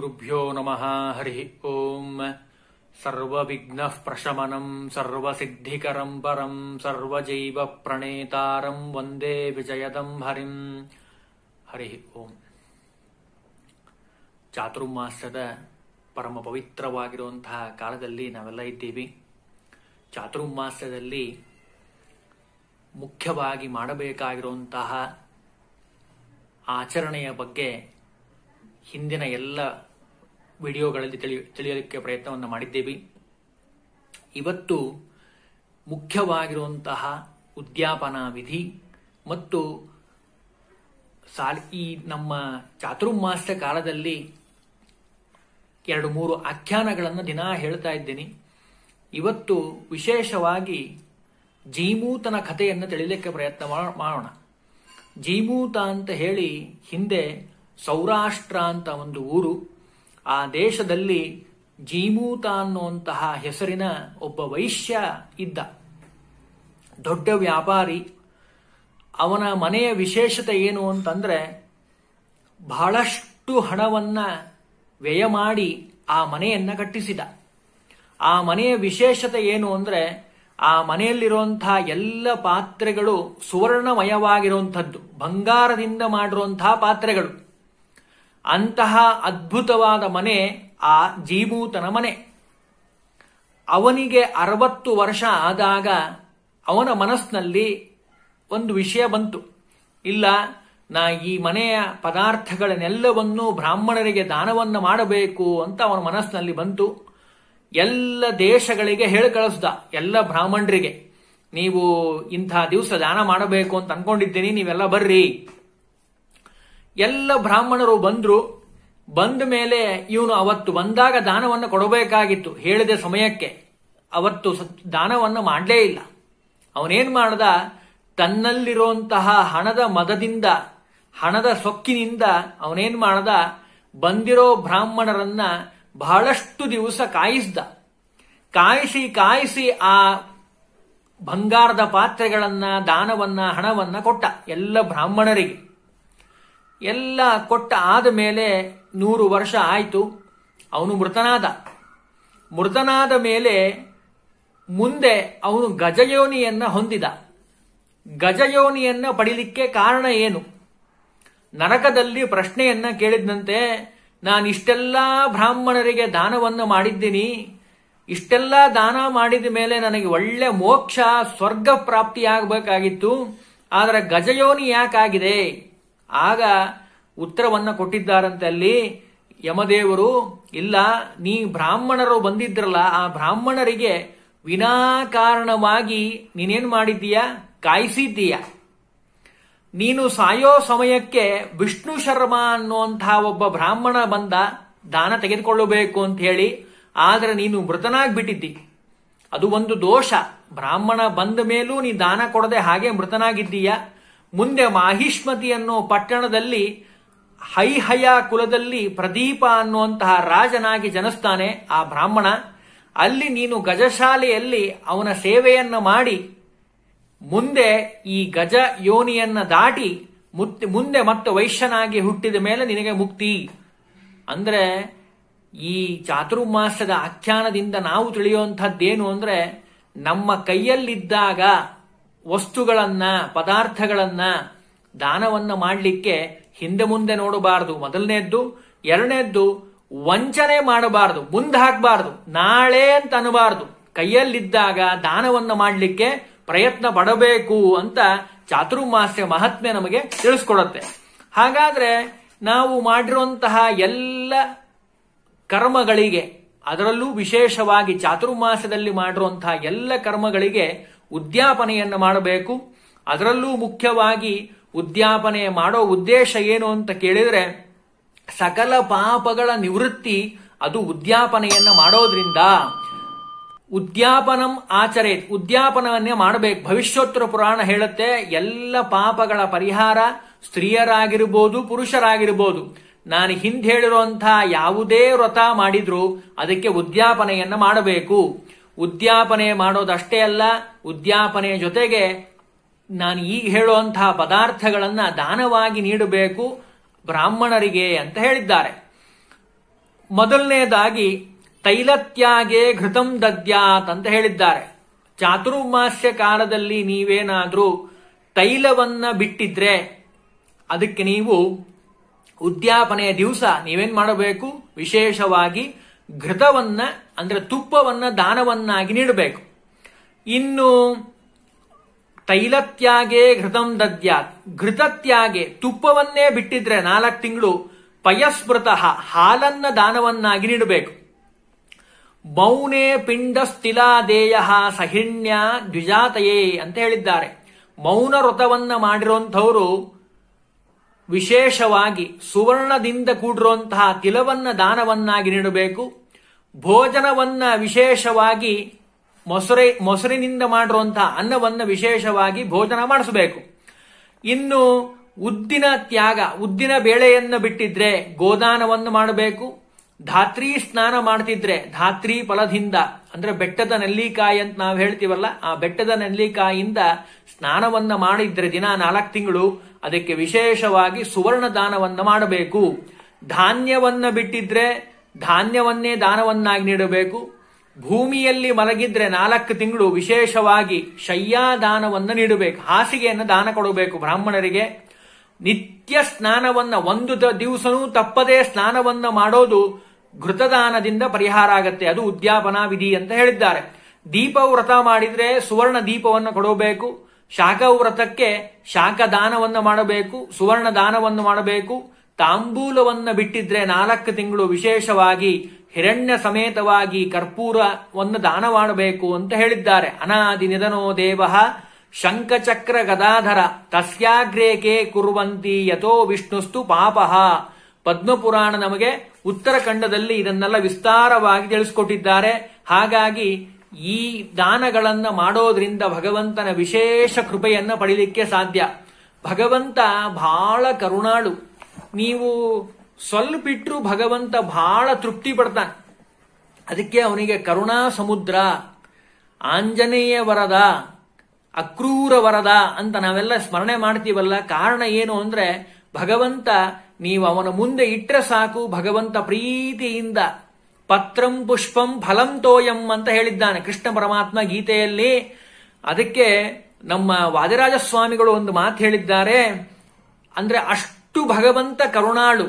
ಶ್ರೀಗುರುಭ್ಯೋ ನಮಃ ಹರಿ ಓಂ ಸರ್ವವಿಘ್ನಃ ಪ್ರಶಮನಂ ಸರ್ವಸಿದ್ಧಿಕರಂ ಪರಂ ಸರ್ವಜೈವ ಪ್ರಣೇತಾರಂ ವಂದೇ ವಿಜಯದಂ ಹರಿಂ ಹರಿ ಓಂ ಚಾತುರ್ಮಾಸ್ಯದ ಪರಮ ಪವಿತ್ರವಾಗಿರುವಂತಹ ಕಾಲದಲ್ಲಿ ನಾವೆಲ್ಲ ಇದ್ದೀವಿ ಚಾತುರ್ಮಾಸ್ಯದಲ್ಲಿ ಮುಖ್ಯವಾಗಿ ಮಾಡಬೇಕಾಗಿರುವಂತಹ ಆಚರಣೆಯ ಬಗ್ಗೆ ಹಿಂದಿನ ಎಲ್ಲ ವಿಡಿಯೋಗಳಲ್ಲಿ ತಿಳಿ ತಿಳಿಯಲಿಕ್ಕೆ ಪ್ರಯತ್ನವನ್ನು ಮಾಡಿದ್ದೇವೆ ಇವತ್ತು ಮುಖ್ಯವಾಗಿರುವಂತಹ ಉದ್ಯಾಪನಾ ವಿಧಿ ಮತ್ತು ಸಾಲ್ ಈ ನಮ್ಮ ಚಾತುರ್ಮಾಸ್ಯ ಕಾಲದಲ್ಲಿ ಎರಡು ಮೂರು ಆಖ್ಯಾನಗಳನ್ನು ದಿನಾ ಹೇಳ್ತಾ ಇದ್ದೀನಿ ಇವತ್ತು ವಿಶೇಷವಾಗಿ ಜೀಮೂತನ ಕಥೆಯನ್ನು ತಿಳಿಲಿಕ್ಕೆ ಪ್ರಯತ್ನ ಮಾ- ಮಾಡೋಣ ಜೀಮೂತ ಅಂತ ಹೇಳಿ ಹಿಂದೆ ಸೌರಾಷ್ಟ್ರ ಅಂತ ಒಂದು ಊರು ಆ ದೇಶದಲ್ಲಿ ಜೀಮೂತ ಅನ್ನುವಂತಹ ಹೆಸರಿನ ಒಬ್ಬ ವೈಶ್ಯ ಇದ್ದ ದೊಡ್ಡ ವ್ಯಾಪಾರಿ ಅವನ ಮನೆಯ ವಿಶೇಷತೆ ಏನು ಅಂತಂದ್ರೆ ಬಹಳಷ್ಟು ಹಣವನ್ನ ವ್ಯಯ ಮಾಡಿ ಆ ಮನೆಯನ್ನ ಕಟ್ಟಿಸಿದ ಆ ಮನೆಯ ವಿಶೇಷತೆ ಏನು ಅಂದ್ರೆ ಆ ಮನೆಯಲ್ಲಿರುವಂತಹ ಎಲ್ಲ ಪಾತ್ರೆಗಳು ಸುವರ್ಣಮಯವಾಗಿರುವಂಥದ್ದು ಬಂಗಾರದಿಂದ ಮಾಡಿರುವಂತಹ ಪಾತ್ರೆಗಳು ಅಂತಹ ಅದ್ಭುತವಾದ ಮನೆ ಆ ಜೀಮೂತನ ಮನೆ ಅವನಿಗೆ ಅರವತ್ತು ವರ್ಷ ಆದಾಗ ಅವನ ಮನಸ್ಸಿನಲ್ಲಿ ಒಂದು ವಿಷಯ ಬಂತು ಇಲ್ಲ ನಾ ಈ ಮನೆಯ ಪದಾರ್ಥಗಳನ್ನೆಲ್ಲವನ್ನೂ ಬ್ರಾಹ್ಮಣರಿಗೆ ದಾನವನ್ನು ಮಾಡಬೇಕು ಅಂತ ಅವನ ಮನಸ್ಸಿನಲ್ಲಿ ಬಂತು ಎಲ್ಲ ದೇಶಗಳಿಗೆ ಹೇಳಿ ಕಳಿಸ್ದ ಎಲ್ಲ ಬ್ರಾಹ್ಮಣರಿಗೆ ನೀವು ಇಂಥ ದಿವಸ ದಾನ ಮಾಡಬೇಕು ಅಂತ ಅನ್ಕೊಂಡಿದ್ದೀನಿ ನೀವೆಲ್ಲ ಬರ್ರಿ ಎಲ್ಲ ಬ್ರಾಹ್ಮಣರು ಬಂದ್ರು ಬಂದ ಮೇಲೆ ಇವನು ಅವತ್ತು ಬಂದಾಗ ದಾನವನ್ನು ಕೊಡಬೇಕಾಗಿತ್ತು ಹೇಳಿದ ಸಮಯಕ್ಕೆ ಅವತ್ತು ಸ- ದಾನವನ್ನು ಮಾಡಲೇ ಇಲ್ಲ ಅವನೇನ್ ಮಾಡ್ದ ತನ್ನಲ್ಲಿರುವಂತಹ ಹಣದ ಮದದಿಂದ ಹಣದ ಸೊಕ್ಕಿನಿಂದ ಅವನೇನ್ ಮಾಡ್ದ ಬಂದಿರೋ ಬ್ರಾಹ್ಮಣರನ್ನ ಬಹಳಷ್ಟು ದಿವಸ ಕಾಯಿಸ್ದ ಕಾಯಿಸಿ ಕಾಯಿಸಿ ಆ ಬಂಗಾರದ ಪಾತ್ರೆಗಳನ್ನ ದಾನವನ್ನ ಹಣವನ್ನ ಕೊಟ್ಟ ಎಲ್ಲ ಬ್ರಾಹ್ಮಣರಿಗೆ ಎಲ್ಲ ಕೊಟ್ಟ ಆದ ಮೇಲೆ ನೂರು ವರ್ಷ ಆಯಿತು ಅವನು ಮೃತನಾದ ಮೃತನಾದ ಮೇಲೆ ಮುಂದೆ ಅವನು ಗಜಯೋನಿಯನ್ನ ಹೊಂದಿದ ಗಜಯೋನಿಯನ್ನ ಪಡಿಲಿಕ್ಕೆ ಕಾರಣ ಏನು ನರಕದಲ್ಲಿ ಪ್ರಶ್ನೆಯನ್ನ ಕೇಳಿದಂತೆ ನಾನು ಇಷ್ಟೆಲ್ಲ ಬ್ರಾಹ್ಮಣರಿಗೆ ದಾನವನ್ನು ಮಾಡಿದ್ದೀನಿ ಇಷ್ಟೆಲ್ಲ ದಾನ ಮಾಡಿದ ಮೇಲೆ ನನಗೆ ಒಳ್ಳೆ ಮೋಕ್ಷ ಸ್ವರ್ಗ ಪ್ರಾಪ್ತಿಯಾಗಬೇಕಾಗಿತ್ತು ಆದರೆ ಗಜಯೋನಿ ಯಾಕಾಗಿದೆ ಆಗ ಉತ್ತರವನ್ನ ಕೊಟ್ಟಿದ್ದಾರಂತೆ ಅಲ್ಲಿ ಯಮದೇವರು ಇಲ್ಲ ನೀ ಬ್ರಾಹ್ಮಣರು ಬಂದಿದ್ರಲ್ಲ ಆ ಬ್ರಾಹ್ಮಣರಿಗೆ ವಿನಾಕಾರಣವಾಗಿ ನೀನೇನ್ ಮಾಡಿದ್ದೀಯಾ ಕಾಯಿಸಿದ್ದೀಯ ನೀನು ಸಾಯೋ ಸಮಯಕ್ಕೆ ವಿಷ್ಣು ಶರ್ಮಾ ಅನ್ನುವಂತಹ ಒಬ್ಬ ಬ್ರಾಹ್ಮಣ ಬಂದ ದಾನ ತೆಗೆದುಕೊಳ್ಳಬೇಕು ಅಂತ ಹೇಳಿ ಆದರೆ ನೀನು ಮೃತನಾಗ್ಬಿಟ್ಟಿದ್ದಿ ಅದು ಒಂದು ದೋಷ ಬ್ರಾಹ್ಮಣ ಬಂದ ಮೇಲೂ ನೀ ದಾನ ಕೊಡದೆ ಹಾಗೆ ಮೃತನಾಗಿದ್ದೀಯ ಮುಂದೆ ಮಾಹಿಷ್ಮತಿ ಅನ್ನೋ ಪಟ್ಟಣದಲ್ಲಿ ಹೈಹಯ ಕುಲದಲ್ಲಿ ಪ್ರದೀಪ ಅನ್ನುವಂತಹ ರಾಜನಾಗಿ ಜನಿಸ್ತಾನೆ ಆ ಬ್ರಾಹ್ಮಣ ಅಲ್ಲಿ ನೀನು ಗಜಶಾಲೆಯಲ್ಲಿ ಅವನ ಸೇವೆಯನ್ನ ಮಾಡಿ ಮುಂದೆ ಈ ಗಜ ಯೋನಿಯನ್ನ ದಾಟಿ ಮುತ್- ಮುಂದೆ ಮತ್ತೆ ವೈಶ್ಯನಾಗಿ ಹುಟ್ಟಿದ ಮೇಲೆ ನಿನಗೆ ಮುಕ್ತಿ ಅಂದ್ರೆ ಈ ಚಾತುರ್ಮಾಸದ ಆಖ್ಯಾನದಿಂದ ನಾವು ತಿಳಿಯುವಂಥದ್ದೇನು ಅಂದ್ರೆ ನಮ್ಮ ಕೈಯಲ್ಲಿದ್ದಾಗ ವಸ್ತುಗಳನ್ನ ಪದಾರ್ಥಗಳನ್ನ ದಾನವನ್ನ ಮಾಡಲಿಕ್ಕೆ ಹಿಂದೆ ಮುಂದೆ ನೋಡಬಾರದು ಮೊದಲನೇದ್ದು ಎರಡನೇದ್ದು ವಂಚನೆ ಮಾಡಬಾರದು ಮುಂದೆ ಹಾಕಬಾರದು ನಾಳೆ ಅಂತ ಅನ್ನಬಾರದು ಕೈಯಲ್ಲಿದ್ದಾಗ ದಾನವನ್ನ ಮಾಡಲಿಕ್ಕೆ ಪ್ರಯತ್ನ ಪಡಬೇಕು ಅಂತ ಚಾತುರ್ಮಾಸ್ಯ ಮಹಾತ್ಮೆ ನಮಗೆ ತಿಳಿಸ್ಕೊಡುತ್ತೆ ಹಾಗಾದ್ರೆ ನಾವು ಮಾಡಿರುವಂತಹ ಎಲ್ಲ ಕರ್ಮಗಳಿಗೆ ಅದರಲ್ಲೂ ವಿಶೇಷವಾಗಿ ಚಾತುರ್ಮಾಸದಲ್ಲಿ ಮಾಡಿರುವಂತಹ ಎಲ್ಲ ಕರ್ಮಗಳಿಗೆ ಉದ್ಯಾಪನೆಯನ್ನ ಮಾಡಬೇಕು ಅದರಲ್ಲೂ ಮುಖ್ಯವಾಗಿ ಉದ್ಯಾಪನೆ ಮಾಡೋ ಉದ್ದೇಶ ಏನು ಅಂತ ಕೇಳಿದ್ರೆ ಸಕಲ ಪಾಪಗಳ ನಿವೃತ್ತಿ ಅದು ಉದ್ಯಾಪನೆಯನ್ನ ಮಾಡೋದ್ರಿಂದ ಉದ್ಯಾಪನಂ ಆಚರೆ ಉದ್ಯಾಪನವನ್ನೇ ಮಾಡಬೇಕು ಭವಿಷ್ಯೋತ್ತರ ಪುರಾಣ ಹೇಳುತ್ತೆ ಎಲ್ಲ ಪಾಪಗಳ ಪರಿಹಾರ ಸ್ತ್ರೀಯರಾಗಿರ್ಬೋದು ಪುರುಷರಾಗಿರ್ಬೋದು ನಾನು ಹಿಂದೆ ಹೇಳಿರುವಂತಹ ಯಾವುದೇ ವ್ರತ ಮಾಡಿದ್ರೂ ಅದಕ್ಕೆ ಉದ್ಯಾಪನೆಯನ್ನ ಮಾಡಬೇಕು ಉದ್ಯಾಪನೆ ಮಾಡೋದಷ್ಟೇ ಅಲ್ಲ ಉದ್ಯಾಪನೆಯ ಜೊತೆಗೆ ನಾನು ಈಗ ಹೇಳುವಂತಹ ಪದಾರ್ಥಗಳನ್ನ ದಾನವಾಗಿ ನೀಡಬೇಕು ಬ್ರಾಹ್ಮಣರಿಗೆ ಅಂತ ಹೇಳಿದ್ದಾರೆ ಮೊದಲನೇದಾಗಿ ತೈಲತ್ಯಾಗೆ ಘೃತಂ ದದ್ಯಾತ್ ಅಂತ ಹೇಳಿದ್ದಾರೆ ಚಾತುರ್ಮಾಸ್ಯ ಕಾಲದಲ್ಲಿ ನೀವೇನಾದ್ರೂ ತೈಲವನ್ನ ಬಿಟ್ಟಿದ್ರೆ ಅದಕ್ಕೆ ನೀವು ಉದ್ಯಾಪನೆಯ ದಿವಸ ನೀವೇನ್ ಮಾಡಬೇಕು ವಿಶೇಷವಾಗಿ ಘೃತವನ್ನ ಅಂದ್ರೆ ತುಪ್ಪವನ್ನ ದಾನವನ್ನಾಗಿ ನೀಡಬೇಕು ಇನ್ನು ತೈಲತ್ಯಾಗೆ ಘೃತಂ ದದ್ಯಾತ್ ಘೃತತ್ಯಾಗೆ ತುಪ್ಪವನ್ನೇ ಬಿಟ್ಟಿದ್ರೆ ನಾಲ್ಕು ತಿಂಗಳು ಪಯಸ್ಮೃತ ಹಾಲನ್ನ ದಾನವನ್ನಾಗಿ ನೀಡಬೇಕು ಮೌನೆ ಪಿಂಡ ಸ್ಥಿಲಾದೇಯ ಸಹಿಣ್ಯ ದ್ವಿಜಾತಯೇ ಅಂತ ಹೇಳಿದ್ದಾರೆ ಮೌನ ವ್ರತವನ್ನ ಮಾಡಿರುವಂಥವರು ವಿಶೇಷವಾಗಿ ಸುವರ್ಣದಿಂದ ಕೂಡಿರುವಂತಹ ತಿಲವನ್ನ ದಾನವನ್ನಾಗಿ ನೀಡಬೇಕು ಭೋಜನವನ್ನ ವಿಶೇಷವಾಗಿ ಮೊಸರೆ ಮೊಸರಿನಿಂದ ಮಾಡಿರುವಂತಹ ಅನ್ನವನ್ನ ವಿಶೇಷವಾಗಿ ಭೋಜನ ಮಾಡಿಸಬೇಕು ಇನ್ನು ಉದ್ದಿನ ತ್ಯಾಗ ಉದ್ದಿನ ಬೇಳೆಯನ್ನ ಬಿಟ್ಟಿದ್ರೆ ಗೋದಾನವನ್ನು ಮಾಡಬೇಕು ಧಾತ್ರಿ ಸ್ನಾನ ಮಾಡ್ತಿದ್ರೆ ಧಾತ್ರಿ ಫಲದಿಂದ ಅಂದ್ರೆ ಬೆಟ್ಟದ ನೆಲ್ಲಿಕಾಯಿ ಅಂತ ನಾವು ಹೇಳ್ತೀವಲ್ಲ ಆ ಬೆಟ್ಟದ ನೆಲ್ಲಿಕಾಯಿಯಿಂದ ಸ್ನಾನವನ್ನ ಮಾಡಿದ್ರೆ ದಿನ ನಾಲ್ಕು ತಿಂಗಳು ಅದಕ್ಕೆ ವಿಶೇಷವಾಗಿ ಸುವರ್ಣ ದಾನವನ್ನ ಮಾಡಬೇಕು ಧಾನ್ಯವನ್ನ ಬಿಟ್ಟಿದ್ರೆ ಧಾನ್ಯವನ್ನೇ ದಾನವನ್ನಾಗಿ ನೀಡಬೇಕು ಭೂಮಿಯಲ್ಲಿ ಮಲಗಿದ್ರೆ ನಾಲ್ಕು ತಿಂಗಳು ವಿಶೇಷವಾಗಿ ಶಯ್ಯಾದಾನವನ್ನ ನೀಡಬೇಕು ಹಾಸಿಗೆಯನ್ನು ದಾನ ಕೊಡಬೇಕು ಬ್ರಾಹ್ಮಣರಿಗೆ ನಿತ್ಯ ಸ್ನಾನವನ್ನ ಒಂದು ದಿವಸನೂ ತಪ್ಪದೇ ಸ್ನಾನವನ್ನ ಮಾಡೋದು ಘೃತದಾನದಿಂದ ಪರಿಹಾರ ಆಗತ್ತೆ ಅದು ಉದ್ಯಾಪನಾ ವಿಧಿ ಅಂತ ಹೇಳಿದ್ದಾರೆ ದೀಪ ವ್ರತ ಮಾಡಿದ್ರೆ ಸುವರ್ಣ ದೀಪವನ್ನು ಕೊಡಬೇಕು ಶಾಖ ವ್ರತಕ್ಕೆ ಶಾಖ ದಾನವನ್ನ ಮಾಡಬೇಕು ಸುವರ್ಣ ದಾನವನ್ನು ಮಾಡಬೇಕು ತಾಂಬೂಲವನ್ನ ಬಿಟ್ಟಿದ್ರೆ ನಾಲ್ಕು ತಿಂಗಳು ವಿಶೇಷವಾಗಿ ಹಿರಣ್ಯ ಸಮೇತವಾಗಿ ಕರ್ಪೂರವನ್ನು ದಾನ ಮಾಡಬೇಕು ಅಂತ ಹೇಳಿದ್ದಾರೆ ಅನಾದಿ ನಿಧನೋ ದೇವ ಶಂಖಚಕ್ರ ಗದಾಧರ ತಸ್ಯಾಗ್ರೇಕೆ ಕುರುವಂತಿ ಯಥೋ ವಿಷ್ಣುಸ್ತು ಪಾಪಃ ಪದ್ಮಪುರಾಣ ನಮಗೆ ಉತ್ತರಾಖಂಡದಲ್ಲಿ ಇದನ್ನೆಲ್ಲ ವಿಸ್ತಾರವಾಗಿ ತಿಳಿಸ್ಕೊಟ್ಟಿದ್ದಾರೆ ಹಾಗಾಗಿ ಈ ದಾನಗಳನ್ನ ಮಾಡೋದ್ರಿಂದ ಭಗವಂತನ ವಿಶೇಷ ಕೃಪೆಯನ್ನ ಪಡಿಲಿಕ್ಕೆ ಸಾಧ್ಯ ಭಗವಂತ ಬಹಳ ಕರುಣಾಳು ನೀವು ಸ್ವಲ್ಪ ಇಟ್ಟರು ಭಗವಂತ ಬಹಳ ತೃಪ್ತಿ ಪಡ್ತಾನೆ ಅದಕ್ಕೆ ಅವನಿಗೆ ಕರುಣಾ ಸಮುದ್ರ ಆಂಜನೇಯ ವರದ ಅಕ್ರೂರ ವರದ ಅಂತ ನಾವೆಲ್ಲ ಸ್ಮರಣೆ ಮಾಡ್ತೀವಲ್ಲ ಕಾರಣ ಏನು ಅಂದ್ರೆ ಭಗವಂತ ನೀವು ಅವನ ಮುಂದೆ ಇಟ್ಟರೆ ಸಾಕು ಭಗವಂತ ಪ್ರೀತಿಯಿಂದ ಪತ್ರಂ ಪುಷ್ಪಂ ಫಲಂ ತೋಯಂ ಅಂತ ಹೇಳಿದ್ದಾನೆ ಕೃಷ್ಣ ಪರಮಾತ್ಮ ಗೀತೆಯಲ್ಲಿ ಅದಕ್ಕೆ ನಮ್ಮ ವಾದಿರಾಜ ಸ್ವಾಮಿಗಳು ಒಂದು ಮಾತು ಹೇಳಿದ್ದಾರೆ ಅಂದ್ರೆ ಅಷ್ಟು ಭಗವಂತ ಕರುಣಾಳು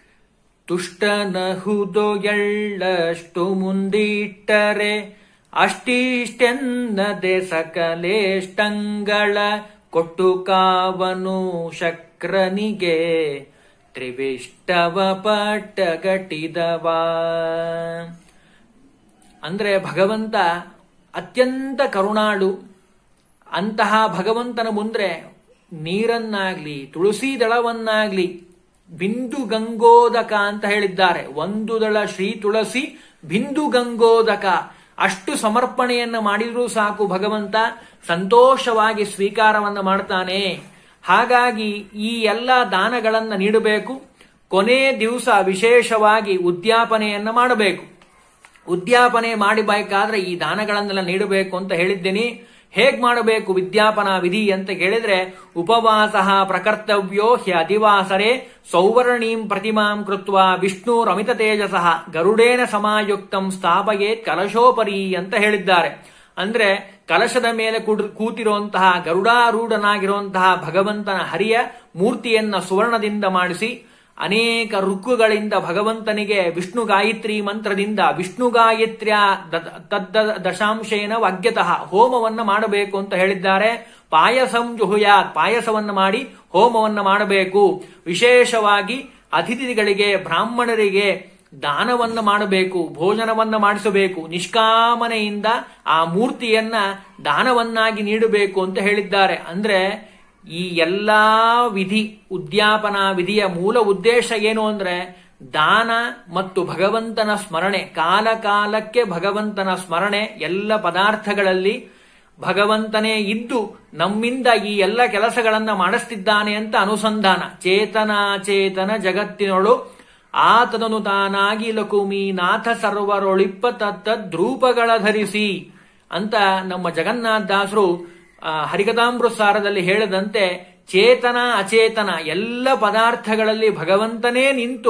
ತುಷ್ಟನಹುದು ಎಳ್ಳಷ್ಟು ಮುಂದಿಟ್ಟರೆ ಅಷ್ಟಿಷ್ಟೆನ್ನದೆ ಸಕಲೇಷ್ಟಂಗಳ ಕೊಟ್ಟು ಕಾವನು ಶಕ್ರನಿಗೆ ತ್ರಿವಿಷ್ಟವ ಪಟ್ಟಗಟ್ಟಿದವ ಅಂದ್ರೆ ಭಗವಂತ ಅತ್ಯಂತ ಕರುಣಾಳು ಅಂತಹ ಭಗವಂತನ ಮುಂದ್ರೆ ನೀರನ್ನಾಗ್ಲಿ ತುಳಸಿ ದಳವನ್ನಾಗ್ಲಿ ಬಿಂದು ಗಂಗೋದಕ ಅಂತ ಹೇಳಿದ್ದಾರೆ ಒಂದು ದಳ ಶ್ರೀ ತುಳಸಿ ಬಿಂದು ಗಂಗೋದಕ ಅಷ್ಟು ಸಮರ್ಪಣೆಯನ್ನ ಮಾಡಿದ್ರೂ ಸಾಕು ಭಗವಂತ ಸಂತೋಷವಾಗಿ ಸ್ವೀಕಾರವನ್ನ ಮಾಡ್ತಾನೆ ಹಾಗಾಗಿ ಈ ಎಲ್ಲ ದಾನಗಳನ್ನ ನೀಡಬೇಕು ಕೊನೆ ದಿವಸ ವಿಶೇಷವಾಗಿ ಉದ್ಯಾಪನೆಯನ್ನ ಮಾಡಬೇಕು ಉದ್ಯಾಪನೆ ಮಾಡಬೇಕಾದ್ರೆ ಈ ದಾನಗಳನ್ನೆಲ್ಲ ನೀಡಬೇಕು ಅಂತ ಹೇಳಿದ್ದೀನಿ ಹೇಗ್ ಮಾಡಬೇಕು ವಿದ್ಯಾಪನಾ ವಿಧಿ ಅಂತ ಕೇಳಿದ್ರೆ ಉಪವಾಸ ಪ್ರಕರ್ತವ್ಯೋ ಹ್ಯ ಅಧಿವಾಸರೆ ಸೌವರ್ಣೀಂ ಪ್ರತಿಮಾಂ ಕೃತ್ವ ವಿಷ್ಣು ರಮಿತ ತೇಜಸಃ ಗರುಡೇನ ಸಮಾಯುಕ್ತಂ ಸ್ಥಾಪಯೇತ್ ಕಲಶೋಪರಿ ಅಂತ ಹೇಳಿದ್ದಾರೆ ಅಂದ್ರೆ ಕಲಶದ ಮೇಲೆ ಕೂತಿರುವಂತಹ ಗರುಡಾರೂಢನಾಗಿರುವಂತಹ ಭಗವಂತನ ಹರಿಯ ಮೂರ್ತಿಯನ್ನ ಸುವರ್ಣದಿಂದ ಮಾಡಿಸಿ ಅನೇಕ ರುಕ್ಕುಗಳಿಂದ ಭಗವಂತನಿಗೆ ವಿಷ್ಣು ಗಾಯತ್ರಿ ಮಂತ್ರದಿಂದ ವಿಷ್ಣು ಗಾಯತ್ರ್ಯ ತದ್ದ ದಶಾಂಶೇನ ವಾಗ್ಯತಃ ಹೋಮವನ್ನ ಮಾಡಬೇಕು ಅಂತ ಹೇಳಿದ್ದಾರೆ ಪಾಯಸಂ ಜುಹುಯಾತ್ ಪಾಯಸವನ್ನ ಮಾಡಿ ಹೋಮವನ್ನ ಮಾಡಬೇಕು ವಿಶೇಷವಾಗಿ ಅತಿಥಿಗಳಿಗೆ ಬ್ರಾಹ್ಮಣರಿಗೆ ದಾನವನ್ನ ಮಾಡಬೇಕು ಭೋಜನವನ್ನ ಮಾಡಿಸಬೇಕು ನಿಷ್ಕಾಮನೆಯಿಂದ ಆ ಮೂರ್ತಿಯನ್ನ ದಾನವನ್ನಾಗಿ ನೀಡಬೇಕು ಅಂತ ಹೇಳಿದ್ದಾರೆ ಅಂದ್ರೆ ಈ ಎಲ್ಲಾ ವಿಧಿ ಉದ್ಯಾಪನಾ ವಿಧಿಯ ಮೂಲ ಉದ್ದೇಶ ಏನು ಅಂದ್ರೆ ದಾನ ಮತ್ತು ಭಗವಂತನ ಸ್ಮರಣೆ ಕಾಲ ಕಾಲಕ್ಕೆ ಭಗವಂತನ ಸ್ಮರಣೆ ಎಲ್ಲ ಪದಾರ್ಥಗಳಲ್ಲಿ ಭಗವಂತನೇ ಇದ್ದು ನಮ್ಮಿಂದ ಈ ಎಲ್ಲ ಕೆಲಸಗಳನ್ನ ಮಾಡಿಸ್ತಿದ್ದಾನೆ ಅಂತ ಅನುಸಂಧಾನ ಚೇತನಾಚೇತನ ಜಗತ್ತಿನೊಳು ಆತನನು ತಾನಾಗಿ ಲಕುಮಿ ನಾಥ ಸರ್ವರೊಳಿಪ್ಪ ತತ್ತ ದ್ರೂಪಗಳ ಧರಿಸಿ ಅಂತ ನಮ್ಮ ಜಗನ್ನಾಥದಾಸರು ಹರಿಕಥಾಮೃತಸಾರದಲ್ಲಿ ಹೇಳದಂತೆ ಚೇತನ ಅಚೇತನ ಎಲ್ಲ ಪದಾರ್ಥಗಳಲ್ಲಿ ಭಗವಂತನೇ ನಿಂತು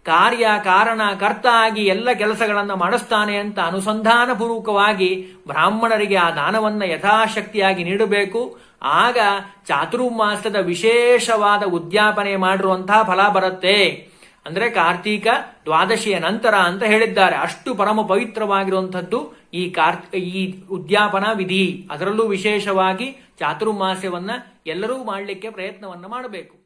ಕಾರ್ಯ ಕಾರಣ ಕರ್ತ ಆಗಿ ಎಲ್ಲ ಕೆಲಸಗಳನ್ನು ಮಾಡಿಸ್ತಾನೆ ಅಂತ ಅನುಸಂಧಾನ ಪೂರ್ವಕವಾಗಿ ಬ್ರಾಹ್ಮಣರಿಗೆ ಆ ದಾನವನ್ನ ಯಥಾಶಕ್ತಿಯಾಗಿ ನೀಡಬೇಕು ಆಗ ಚಾತುರ್ಮಾಸದ ವಿಶೇಷವಾದ ಉದ್ಯಾಪನೆ ಮಾಡಿರುವಂತಹ ಫಲ ಬರುತ್ತೆ ಅಂದ್ರೆ ಕಾರ್ತೀಕ ದ್ವಾದಶಿಯ ನಂತರ ಅಂತ ಹೇಳಿದ್ದಾರೆ ಅಷ್ಟು ಪರಮ ಪವಿತ್ರವಾಗಿರುವಂಥದ್ದು ಈ ಕಾರ್ ಈ ಉದ್ಯಾಪನಾ ವಿಧಿ ಅದರಲ್ಲೂ ವಿಶೇಷವಾಗಿ ಚಾತುರ್ಮಾಸ್ಯವನ್ನ ಎಲ್ಲರೂ ಮಾಡಲಿಕ್ಕೆ ಪ್ರಯತ್ನವನ್ನ ಮಾಡಬೇಕು